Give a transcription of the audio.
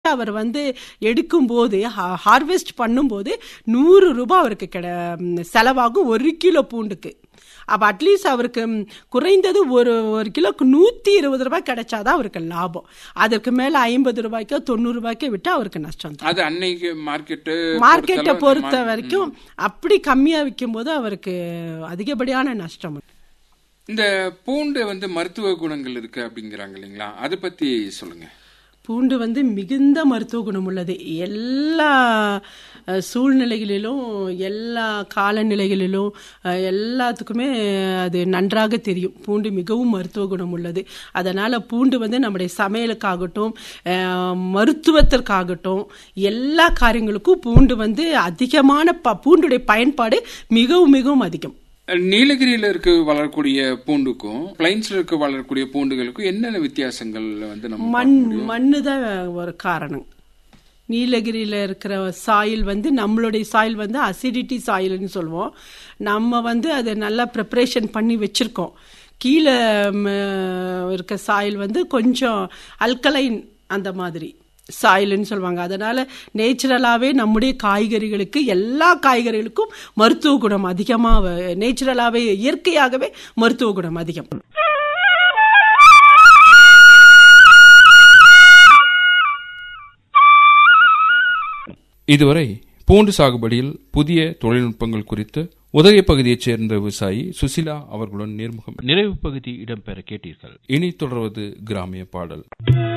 அவர் வந்து எடுக்கும்போது ஹார்வெஸ்ட் பண்ணும்போது நூறு ரூபாய் அவருக்கு கிட ம், செலவாகும் ஒரு கிலோ பூண்டுக்கு அப்போ அட்லீஸ்ட் அவருக்கு ம், குறைந்தது ஒரு ஒரு கிலோக்கு நூற்றி இருபது ரூபாய் கிடைச்சாதான் அவருக்கு லாபம் அதற்கு மேலே ஐம்பது ரூபாய்க்கோ தொண்ணூறு ரூபாய்க்கோ விட்டால் அவருக்கு நஷ்டம் தான் அது அன்னைக்கு மார்க்கெட்டு மார்க்கெட்டை பொறுத்த வரைக்கும் அப்படி கம்மியாக விற்கும்போது அவருக்கு அதிகப்படியான நஷ்டம் இந்த பூண்டு வந்து மருத்துவ குணங்கள் இருக்கு அப்படிங்கிறாங்க இல்லைங்களா அதை பத்தி சொல்லுங்க பூண்டு வந்து மிகுந்த மருத்துவ குணம் உள்ளது எல்லா அஹ், சூழ்நிலைகளிலும் எல்லா காலநிலைகளிலும் அஹ், எல்லாத்துக்குமே அது நன்றாக தெரியும் பூண்டு மிகவும் மருத்துவ குணம் உள்ளது அதனால பூண்டு வந்து நம்முடைய சமையலுக்காகட்டும் அஹ், மருத்துவத்திற்காகட்டும் எல்லா காரியங்களுக்கும் பூண்டு வந்து அதிகமான ப பூண்டுடைய பயன்பாடு மிகவும் மிகவும் அதிகம் நீலகிரியில இருக்க வளரக்கூடிய பூண்டுக்கும் பிளைன்ஸ்ல இருக்க வளரக்கூடிய பூண்டுகளுக்கும் என்னென்ன வித்தியாசங்கள் வந்து நம்ம மண் மண்ணு தான் ஒரு காரணம் நீலகிரியில் இருக்கிற சாயில் வந்து நம்மளுடைய சாயில் வந்து அசிடிட்டி சாயில்னு சொல்லுவோம் நம்ம வந்து அதை நல்லா ப்ரிப்பரேஷன் பண்ணி வச்சுருக்கோம் கீழே ம், இருக்க சாயில் வந்து கொஞ்சம் அல்கலைன் அந்த மாதிரி சாயில்னு சொல்லுவாங்க அதனால நேச்சுரலாகவே நம்முடைய காய்கறிகளுக்கு எல்லா காய்கறிகளுக்கும் மருத்துவ குணம் அதிகமாக நேச்சுரலாகவே இயற்கையாகவே மருத்துவ குணம் அதிகம் இதுவரை பூண்டு சாகுபடியில் புதிய தொழில்நுட்பங்கள் குறித்து உதகை பகுதியைச் சேர்ந்த விவசாயி சுசிலா அவர்களுடன் நேர்முகம் நிறைவு பகுதி இடம்பெற கேட்டீர்கள் இனி தொடர்வது கிராமிய பாடல்